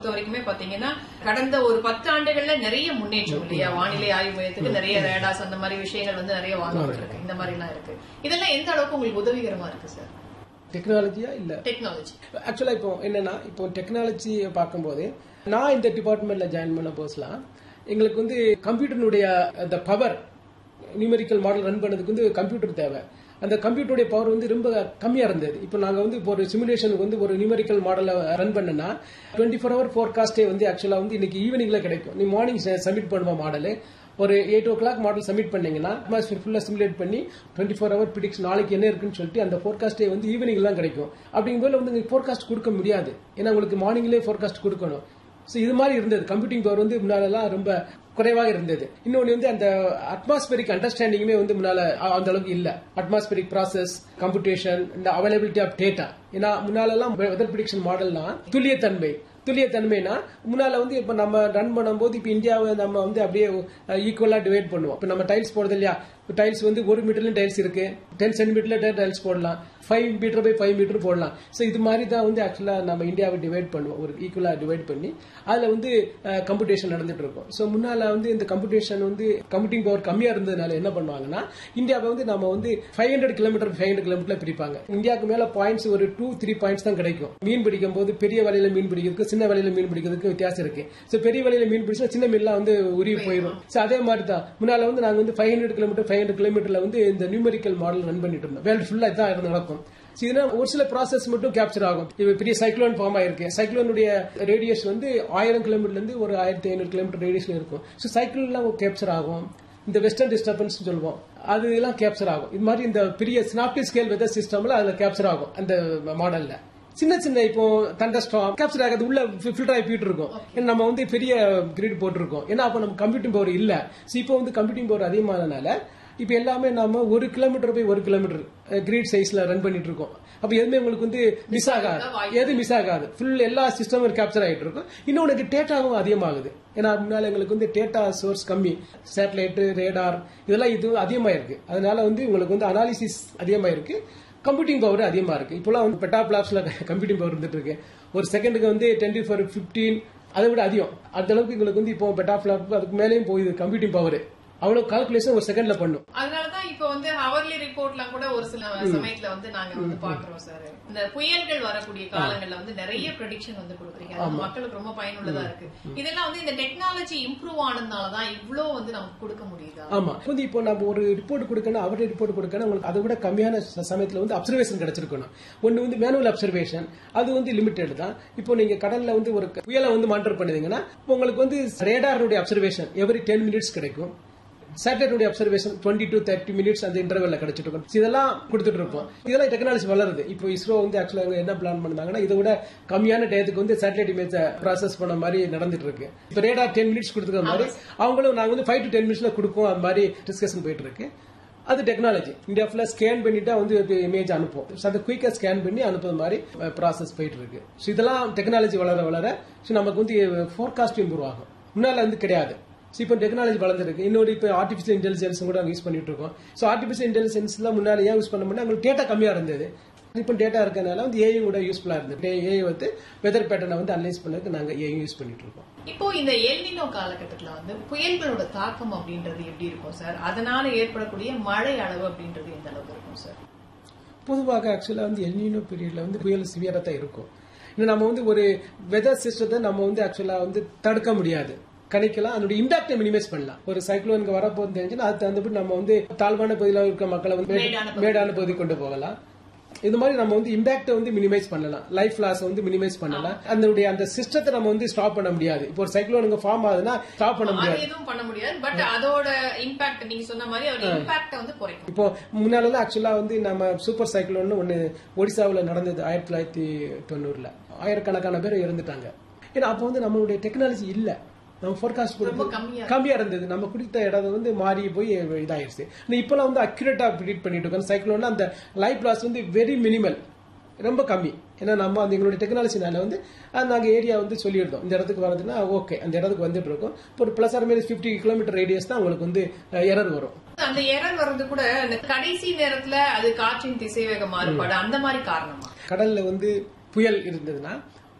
பொறுத்த வரைக்குமே பாத்தீங்கன்னா கடந்த ஒரு பத்து ஆண்டுகள்ல நிறைய முன்னேற்றம் இல்லையா வானிலை ஆய்வு மையத்துக்கு நிறைய ரேடாஸ் அந்த மாதிரி விஷயங்கள் வந்து நிறைய வாங்கப்பட்டிருக்கு இந்த மாதிரி எல்லாம் இருக்கு இதெல்லாம் எந்த அளவுக்கு உங்களுக்கு உதவிகரமா இருக்கு சார் டெக்னாலஜியா இல்ல டெக்னாலஜி ஆக்சுவலா இப்போ என்னன்னா இப்போ டெக்னாலஜி பார்க்கும்போது நான் இந்த டிபார்ட்மெண்ட்ல ஜாயின் பண்ண போஸ்லாம் எங்களுக்கு வந்து கம்ப்யூட்டருடைய அந்த பவர் நியூமெரிக்கல் மாடல் ரன் பண்ணதுக்கு வந்து கம்ப்யூட்டர் தேவை அந்த கம்ப்யூட்டருடைய பவர் வந்து ரொம்ப கம்மியா இருந்தது இப்போ நாங்க வந்து இப்போ ஒரு சிமுலேஷனுக்கு வந்து ஒரு நியூமெரிக்கல் மாடலை ரன் பண்ணனா டுவெண்ட்டி ஃபோர் ஹவர் ஃபோர்காஸ்டே வந்து ஆக்சுவலா வந்து இன்னைக்கு ஈவினிங்ல கிடைக்கும் நீ மார்னிங் சப்மிட் பண்ணுவோம் மாடல் ஒரு eight o'clock model submit பண்ணீங்கன்னா அட்மாஸ்பியர் ஃபுல்லா சிமுலேட் பண்ணி டுவெண்ட்டி ஃபோர் ஹவர் பிடிக்ஸ் நாளைக்கு என்ன இருக்குன்னு சொல்லிட்டு அந்த ஃபோர்காஸ்டே வந்து ஈவினிங் தான் கிடைக்கும் அப்படிங்கும்போது வந்து ஃபோர்காஸ்ட் கொடுக்க முடியாது ஏன்னா உங்களுக்கு மார்னிங்லேயே ஃபோர்காஸ்ட் கொடுக்கணும் ஸோ இது மாதிரி இருந்தது கம்ப்யூட்டிங் பவர் வந்து முன்னாலெல்லாம் ரொம்ப குறைவாக இருந்தது இன்னொன்று வந்து அந்த அட்மாஸ்பரிக் அண்டர்ஸ்டாண்டிங்குமே வந்து முன்னால அ- அந்த அளவுக்கு இல்ல அட்மாஸ்பரிக் ப்ராசஸ் கம்ப்யூட்டேஷன் இந்த அவைலபிலிட்டி ஆஃப் டேட்டா ஏன்னா முன்னாலெல்லாம் வெதர் ப்ரிடிக்ஷன் மாடல்னா துல்லியத்தன்மை துல்லியத்தன்மைனா முன்னால வந்து இப்ப நம்ம ரன் பண்ணும்போது இப்ப இந்தியாவை நம்ம வந்து அப்படியே ஈக்குவலா டிவைட் பண்ணுவோம் இப்ப நம்ம டைல்ஸ் போடுறது இல்லையா டைல்ஸ் வந்து ஒரு மீட்டர்லயும் டைல்ஸ் இருக்கு டென் சென்டிமீட்டர்ல டைல்ஸ் போடலாம் five meter by five meter போடலாம் ஸோ இது மாதிரி தான் வந்து ஆக்சுவலா நம்ம இந்தியாவை டிவைட் பண்ணுவோம் ஒரு ஈக்குவலா டிவைட் பண்ணி அதுல வந்து கம்ப்யூட்டேஷன் நடந்துட்டு இருக்கும் ஸோ முன்னால வந்து இந்த கம்ப்யூட்டேஷன் வந்து கம்ப்யூட்டிங் பவர் கம்மியா இருந்ததுனால என்ன பண்ணுவாங்கன்னா இந்தியாவை வந்து நம்ம வந்து five hundred kilometre five hundred கிலோமீட்டர்ல பிரிப்பாங்க இந்தியாவுக்கு மேல பாயிண்ட்ஸ் ஒரு டூ த்ரீ பாயிண்ட்ஸ் தான் கிடைக்கும் மீன் பிடிக்கும் போது பெரிய வலையில மீன் பிடிக்கிறதுக்கு சின்ன வலையில மீன் பிடிக்கிறதுக்கு வித்தியாசம் இருக்கு ஸோ பெரிய வலையில மீன் பிடிச்சா சின்ன மீன்லாம் வந்து உருவி போயிடும் ஸோ அதே மாதிரி தான் முன்னால வந்து நாங்க வந்து five hundred kilometre five hundred கிலோமீட்டர்ல வந்து இந்த நியூமெரிக்கல் மாடல் ரன் பண்ணிட்டு இருந்தோம் வேர்ல்டு ஃபுல்லா இதான் இருந்து நடக்கும் So இதுனா ஒரு சில ப்ராசஸ் மட்டும் கேப்சர் ஆகும் இது பெரிய சைக்ளோன் ஃபார்ம் ஆயிருக்கு சைக்ளோனுடைய ரேடியஸ் வந்து ஆயிரம் கிலோமீட்டர்ல இருந்து ஒரு ஆயிரத்தி ஐநூறு கிலோமீட்டர் ரேடியஸ்ல இருக்கும் ஸோ சைக்கிள்லாம் கேப்சர் ஆகும் இந்த வெஸ்டர்ன் டிஸ்டர்பன்ஸ் சொல்லுவோம் அது எல்லாம் கேப்சர் ஆகும் இது மாதிரி இந்த பெரிய ஸ்னாப்டி ஸ்கேல் வெதர் சிஸ்டம்ல அதுல கேப்சர் ஆகும் அந்த மாடல்ல சின்ன சின்ன இப்போ தண்டஸ்டாம் கேப்சர் ஆகிறது உள்ள ஃபில்டர் ஆகி போயிட்டு இருக்கும் ஏன்னா நம்ம வந்து பெரிய கிரிட் போட்டிருக்கோம் ஏன்னா அப்ப நம்ம கம்ப்யூட்டிங் பவர் இல்ல So இப்போ வந்து கம்ப்யூட்டிங் பவர் அதிகமானனால இப்போ எல்லாமே நாம ஒரு கிலோமீட்டர் போய் ஒரு கிலோமீட்டர் கிரீட் சைஸ்ல ரன் பண்ணிட்டு இருக்கோம் அப்ப எதுவுமே உங்களுக்கு வந்து மிஸ் ஆகாது எது மிஸ் ஆகாது ஃபுல் எல்லா சிஸ்டமும் கேப்சர் ஆகிட்டு இருக்கும் இன்னொன்று டேட்டாவும் அதிகமாகுது ஏன்னா முன்னால எங்களுக்கு வந்து டேட்டா சோர்ஸ் கம்மி சேட்டலைட் ரேடார் இதெல்லாம் இது அதிகமா இருக்கு அதனால வந்து உங்களுக்கு வந்து அனாலிசிஸ் அதிகமா இருக்கு கம்ப்யூட்டிங் பவர் அதிகமா இருக்கு இப்போலாம் வந்து பெட்டா பிளாப்ஸ்ல கம்ப்யூட்டிங் பவர் இருந்துட்டு இருக்கு ஒரு செகண்டுக்கு வந்து டுவெண்ட்டி ஃபோர் ஃபிஃப்டீன் அதை விட அதிகம் அந்த அளவுக்கு எங்களுக்கு வந்து இப்போ பெட்டா பிளாப் அதுக்கு மேலேயும் போகுது கம்ப்யூட்டிங் பவர் அவ்வளவு கால்குலேஷன் ஒரு செகண்ட்ல பண்ணும் அதனாலதான் இப்ப வந்து ஹவர்லி ரிப்போர்ட்லாம் கூட ஒரு சில சமயத்துல வந்து நாங்க வந்து பாக்குறோம் சார் இந்த புயல்கள் வரக்கூடிய காலங்கள்ல வந்து நிறைய ப்ரெடிக்ஷன் வந்து கொடுக்குறீங்க அது மக்களுக்கு ரொம்ப பயனுள்ளதா இருக்கு இதெல்லாம் வந்து இந்த டெக்னாலஜி இம்ப்ரூவ் ஆனதுனாலதான் இவ்ளோ வந்து நமக்கு கொடுக்க முடியுதா ஆமா வந்து இப்போ நம்ம ஒரு ரிப்போர்ட் கொடுக்கணும் அவருடைய ரிப்போர்ட் கொடுக்கணும் உங்களுக்கு அதை விட கம்மியான ச- சமயத்துல வந்து அப்சர்வேஷன் கிடைச்சிருக்கணும் ஒன்னு வந்து மேனுவல் அப்சர்வேஷன் அது வந்து லிமிடெட் தான் இப்போ நீங்க கடல்ல வந்து ஒரு புயலை வந்து மானிட்டர் பண்ணுவீங்கன்னா இப்போ உங்களுக்கு வந்து ரேடாருடைய அப்சர்வேஷன் எவ்ரி டென் மினிட்ஸ் கிடைக்கும் satellite observation twenty to thirty minutes அந்த இன்டர்வெல்ல கிடைச்சிட்டு இருக்கும் So இதெல்லாம் கொடுத்துட்டு இருப்போம் இதெல்லாம் டெக்னாலஜி வளருது இப்போ இஸ்ரோ வந்து ஆக்சுவலா என்ன பிளான் பண்ணாங்கன்னா இதை விட கம்மியான டயத்துக்கு வந்து சேட்டலைட் இமேஜ் ப்ராசஸ் பண்ண மாதிரி நடந்துட்டு இருக்கு இப்போ ரேடார் டென் மினிட்ஸ் கொடுத்துக்கிற மாதிரி அவங்களும் நாங்க வந்து ஃபைவ் டு டென் மினிட்ஸ்ல கொடுப்போம் அது மாதிரி டிஸ்கஷன் போயிட்டு இருக்கு அது டெக்னாலஜி இந்தியா ஃபுல்லா ஸ்கேன் பண்ணிட்டா வந்து இமேஜ் அனுப்பும் So அது குயிக்கா ஸ்கேன் பண்ணி அனுப்புற மாதிரி ப்ராசஸ் போயிட்டு இருக்கு So இதெல்லாம் டெக்னாலஜி வளர வளர so நமக்கு வந்து ஃபோர்காஸ்ட் இம்ப்ரூவ் ஆகும் முன்னால வந்து கிடையாது ஸோ இப்போ டெக்னாலஜி வளர்ந்துருக்கு இன்னொரு இப்போ ஆர்டிஃபிஷியல் இன்டெலிஜென்ஸ் கூட நாங்கள் யூஸ் பண்ணிட்டு இருக்கோம் ஸோ ஆர்டிஃபிஷியல் இன்டெலிஜென்ஸ்லாம் முன்னாடி ஏன் யூஸ் பண்ண முடியும் உங்களுக்கு டேட்டா கம்மியாக இருந்தது இப்போ டேட்டா இருக்கனால வந்து ஏஐ கூட யூஸ்ஃபுல்லாக இருந்தது ஏஐ வந்து வெதர் பேட்டர்னை வந்து அனலைஸ் பண்ணதுக்கு நாங்கள் ஏஐ யூஸ் பண்ணிட்டு இருக்கோம் இப்போ இந்த எல்னினோ காலகட்டத்துல வந்து புயல்களோட தாக்கம் அப்படின்றது எப்படி இருக்கும் சார் அதனால ஏற்படக்கூடிய மழை அளவு அப்படின்றது எந்த அளவுக்கு இருக்கும் சார் பொதுவாக ஆக்சுவலாக வந்து எல்னினோ பீரியட்ல வந்து புயல் சிவியராக தான் இருக்கும் இன்னும் நம்ம வந்து ஒரு வெதர் சிஸ்டத்தை நம்ம வந்து ஆக்சுவலாக வந்து தடுக்க முடியாது கணிக்கலாம் அதனுடைய இம்பாக்டை மினிமைஸ் பண்ணலாம் ஒரு சைக்ளோனுக்கு வரப்போகுது தெரிஞ்சுன்னா அது தகுந்தபடி நம்ம வந்து தாழ்வான பகுதியில் இருக்க மக்களை வந்து மேடான பகுதி. மேடான பகுதி கொண்டு போகலாம் இது மாதிரி நம்ம வந்து இம்பாக்டை வந்து மினிமைஸ் பண்ணலாம் லைஃப் லாஸ் வந்து மினிமைஸ் பண்ணலாம் அதனுடைய அந்த சிஸ்டத்தை நம்ம வந்து ஸ்டாப் பண்ண முடியாது இப்போ ஒரு சைக்ளோனுக்கு ஃபார்ம் ஆகுதுன்னா ஸ்டாப் பண்ண முடியாது அது எதுவும் பண்ண முடியாது பட் அதோட இம்பாக்ட் நீங்க சொன்ன மாதிரி அதோட இம்பாக்ட வந்து குறைக்கும் இப்போ முன்னாலலாம் ஆக்சுவலா வந்து நம்ம சூப்பர் சைக்ளோன் ஒன்னு ஒடிசாவுல நடந்தது ஆயிரத்தி தொள்ளாயிரத்தி தொண்ணூறுல ஆயிரக்கணக்கான பேர் இறந்துட்டாங்க ஏன்னா அப்போ வந்து நம்மளுடைய டெக்னாலஜி இல்ல நம்ம ஃபோர்காஸ்ட் ரொம்ப கம்மியா கம்மியா இருந்தது நம்ம குடித்த இடம் வந்து மாறி போய் இதாயிருச்சு ஆனா இப்பெல்லாம் வந்து அக்யூரேட்டா ப்ரிடிக்ட் பண்ணிட்டு இருக்கோம் சைக்ளோன் அந்த லைஃப் லாஸ் வந்து வெரி மினிமல் ரொம்ப கம்மி ஏன்னா நம்ம அந்த எங்களுடைய டெக்னாலஜினால வந்து அது நாங்க ஏரியா வந்து சொல்லியிருந்தோம் இந்த இடத்துக்கு வரதுன்னா ஓகே அந்த இடத்துக்கு வந்துட்டு இருக்கோம் இப்போ ஒரு பிளஸ் ஆர் மீது ஃபிஃப்டி கிலோமீட்டர் ரேடியஸ் தான் உங்களுக்கு வந்து எரர் வரும் அந்த எரர் வர்றது கூட அந்த கடைசி நேரத்துல அது காற்றின் திசைவேக மாறுபாடு அந்த மாதிரி காரணமா கடல்ல வந்து புயல் இருந்ததுன்னா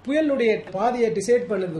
புயலுடைய பாதையை டிசைட் பண்ணது